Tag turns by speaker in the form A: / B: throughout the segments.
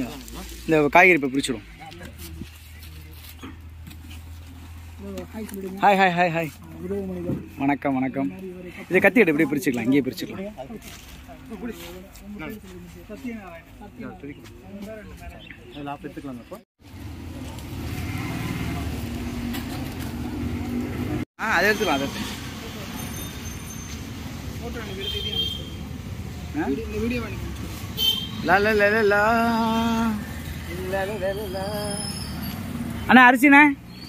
A: இந்த காய்கறி இப்போ பிரிச்சிடும் ஹாய் ஹாய் ஹாய் ஹாய் வணக்கம் வணக்கம் இதை கத்திட்டு இப்படியே பிரிச்சுக்கலாம் இங்கேயே பிரிச்சுக்கலாம் ஆ அதை எடுத்துக்கலாம் அதை எடுத்துக்கலாம். ஆ? லா லா லா லா லா. லா லா லா லா லா. அண்ணா அரிசிண்ணே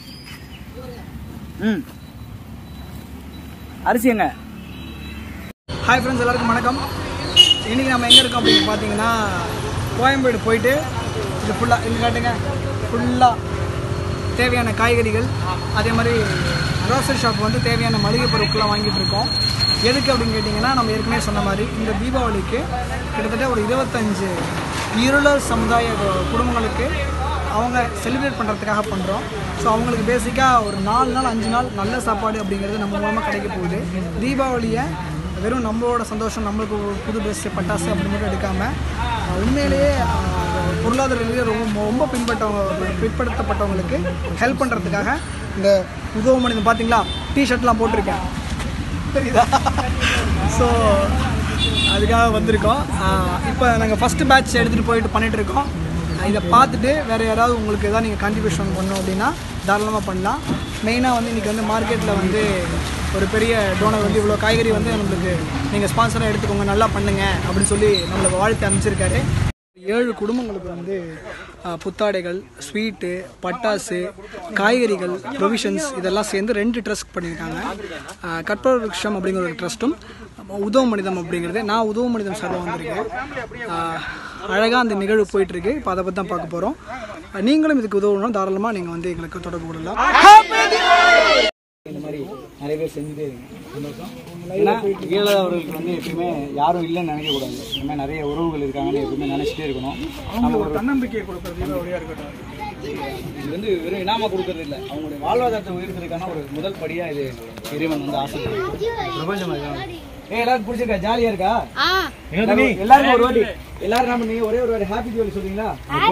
A: ம் அரிசி எங்க
B: ஹாய் ஃப்ரெண்ட்ஸ் எல்லாருக்கும் வணக்கம் இன்றைக்கி நம்ம எங்கே இருக்கோம் அப்படின்னு பார்த்தீங்கன்னா கோயம்பேடு போயிட்டு இது ஃபுல்லாக இங்கே காட்டுங்க ஃபுல்லாக தேவையான காய்கறிகள் அதே மாதிரி க்ரோசரி ஷாப் வந்து தேவையான மளிகை பொருட்கள்லாம் வாங்கிட்டு இருக்கோம் எதுக்கு அப்படின்னு கேட்டிங்கன்னா நம்ம ஏற்கனவே சொன்ன மாதிரி இந்த தீபாவளிக்கு கிட்டத்தட்ட ஒரு இருபத்தஞ்சு இருளர் சமுதாய கு- குடும்பங்களுக்கு அவங்க செலிப்ரேட் பண்ணுறதுக்காக பண்ணுறோம் ஸோ அவங்களுக்கு பேசிக்காக ஒரு நாலு நாள் அஞ்சு நாள் நல்ல சாப்பாடு அப்படிங்கிறது நம்ம மூலமாக கிடைக்க போகுது தீபாவளியை வெறும் நம்மளோட சந்தோஷம் நம்மளுக்கு ஒரு புது ட்ரெஸ்ஸு பட்டாசு அப்படி மட்டும் எடுக்காமல் உண்மையிலேயே ஆஹ், பொருளாதார ரீதியாக ரொம்ப ரொம்ப பின்பற்றவங்க பிற்படுத்தப்பட்டவங்களுக்கு ஹெல்ப் பண்ணுறதுக்காக இந்த உதவ மனிதன் பார்த்தீங்களா டிஷர்ட்லாம் போட்டிருக்கேன் தெரியுதா ஸோ அதுக்காக வந்திருக்கோம் இப்போ நாங்கள் ஃபஸ்ட்டு பேட்ச் எடுத்துகிட்டு போயிட்டு பண்ணிட்டு இருக்கோம் ஆஹ் இதை பார்த்துட்டு வேறு யாராவது உங்களுக்கு எதாவது நீங்கள் கான்ட்ரிபியூஷன் பண்ணணும் அப்படின்னா தாராளமாக பண்ணலாம் மெயினாக வந்து இன்றைக்கி வந்து மார்க்கெட்டில் வந்து ஒரு பெரிய டோனர் வந்து இவ்வளோ காய்கறி வந்து நம்மளுக்கு நீங்கள் ஸ்பான்சராக எடுத்துக்கோங்க நல்லா பண்ணுங்க அப்படின்னு சொல்லி நம்மளுக்கு வாழ்த்து அமைச்சிருக்காரு ஏழு குடும்பங்களுக்கு வந்து ஆஹ், புத்தாடைகள் ஸ்வீட்டு பட்டாசு காய்கறிகள் ப்ரொவிஷன்ஸ் இதெல்லாம் சேர்ந்து ரெண்டு ட்ரஸ்ட் பண்ணியிருக்காங்க ஆஹ், கற்பக விருட்சம் அப்படிங்கிற ஒரு ட்ரஸ்ட்டும் உதவ மனிதம் அப்படிங்கிறது நான் உதவ மனிதம் சார்பாக வந்திருக்கேன் அழகாக அந்த நிகழ்வு போயிட்டுருக்கு இப்போ அதை பற்றி தான் பார்க்க போகிறோம் நீங்களும் இதுக்கு உதவணும் தாராளமாக நீங்கள் வந்து எங்களுக்கு தொடர்பு கொள்ளலாம்
A: இந்த மாதிரி நிறைய பேர் செஞ்சுட்டே இருங்க சந்தோஷம் ஏன்னா ஈழவர்களுக்கு வந்து எப்பயுமே யாரும் இல்லைன்னு நினைக்கக்கூடாது இந்த மாதிரி நிறைய உறவுகள் இருக்காங்கன்னு எப்பவுமே நினச்சிட்டே இருக்கணும் நம்ம ஒரு
B: தன்னம்பிக்கையை கொடுக்குறது தீபாவளியாக இருக்கட்டும்
A: இது வந்து வெறும் இனாமா கொடுக்கறது இல்லை அவங்களுடைய வாழ்வாதாரத்தை உயர்த்துறதுக்கான ஒரு முதல் படியா இது இறைவன் வந்து ஆசைப்படுறாங்க பிரபஞ்சம் அதுதான். ஏய் எல்லாரும் பிடிச்சிருக்கா ஜாலியா இருக்கா எல்லாரும் எல்லாருக்கும் ஒரு வாட்டி எல்லாரும் என்ன பண்ணீங்க ஒரே ஒரு வாட்டி ஹாப்பி தீபாவளி சொல்றீங்களா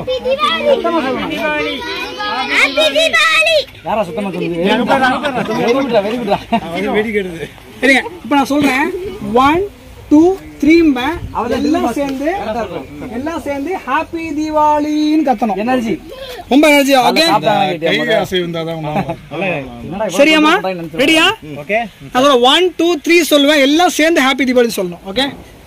A: யாரா சுத்தமா சொல்லுது வெரி குட்ரா வெரி குட்ரா
B: சரிங்க இப்போ நான் சொல்கிறேன் ஒன் டூ த்ரீம்ப எல்லாம் சேர்ந்து எல்லாம் சேர்ந்து ஹாப்பி தீபாவளின்னு கத்தணும்
A: எனர்ஜி
B: ரொம்ப எனர்ஜி ஓகே சரியாம்மா ரெடியா
A: ஓகே
B: நான் சொல்ல ஒன் டூ த்ரீ சொல்லுவேன் எல்லாம் சேர்ந்து ஹாப்பி தீபாவளி சொல்லணும் ஓகே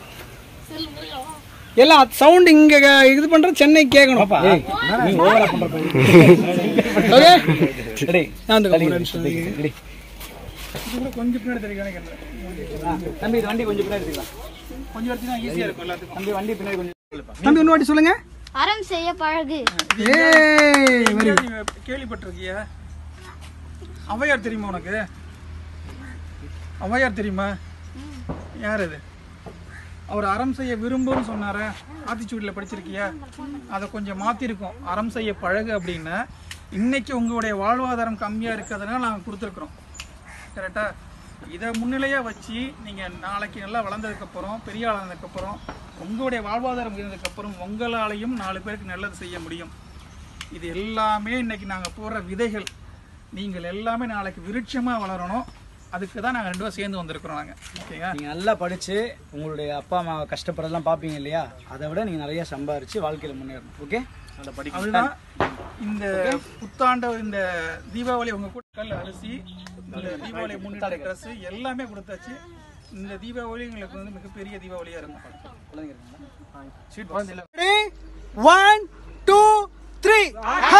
B: எல்லாம் சவுண்ட் இங்க இது பண்ற சென்னை கேட்கணும்
A: நீ ஓவரா பண்ற
B: ஓகே
A: ரெடி
B: நான் வந்து ஒரு நிமிஷம்
A: ரெடி
B: கொஞ்சம் பின்னாடி தெரியும்
A: தம்பி இது வண்டி கொஞ்சம் பின்னாடி எடுத்துக்கலாம்
B: கொஞ்சம் எடுத்தீங்கன்னா ஈஸியா இருக்கும் எல்லாத்துக்கும்
A: தம்பி வண்டி பின்னாடி கொஞ்சம்
B: தம்பி இன்னொரு வாட்டி சொல்லுங்க
C: அறம் செய்ய பழகு
B: ஏய் வெரி
D: கேள்விப்பட்டிருக்கியா ஔவையார் தெரியுமா உனக்கு ஔவையார் தெரியுமா யார் அது அவர் அறம் செய்ய விரும்புன்னு சொன்னார ஆத்திச்சூடியில் படிச்சிருக்கியா அதை கொஞ்சம் மாற்றிருக்கோம் அறம் செய்ய பழகு அப்படின்னா இன்னைக்கு உங்களுடைய வாழ்வாதாரம் கம்மியாக இருக்கிறதுனால நாங்கள் கொடுத்துருக்குறோம் கரெக்டா இதை முன்னிலையாக வச்சு நீங்கள் நாளைக்கு நல்லா வளர்ந்ததுக்கப்புறம் பெரிய ஆளானதுக்கப்புறம் உங்களுடைய வாழ்வாதாரம் உயர்ந்ததுக்கப்புறம் உங்களாலையும் நாலு பேருக்கு நல்லது செய்ய முடியும் இது எல்லாமே இன்னைக்கு நாங்கள் போடுற விதைகள் நீங்கள் எல்லாமே நாளைக்கு விருட்சமாக வளரணும் அதுக்கு தான் நாங்கள் ரெண்டு பேரும் சேர்ந்து வந்திருக்கிறோம் நாங்கள் ஓகேங்க
A: நீங்க நல்லா படிச்சு உங்களுடைய அப்பா அம்மா கஷ்டப்படுறதெல்லாம் பார்ப்பீங்க இல்லையா அதை விட நீங்க நிறைய சம்பாரிச்சு வாழ்க்கையில முன்னேறணும் ஓகே நல்லா படிக்க
D: அதுதான் இந்த புத்தாண்டு இந்த தீபாவளி உங்க கூட கல் அரிசி இந்த தீபாவளி முன்னிட்டு ட்ரெஸ் எல்லாமே கொடுத்தாச்சு இந்த தீபாவளி எங்களுக்கு வந்து மிகப்பெரிய தீபாவளியா இருக்கும்
B: ஒன் டூ த்ரீ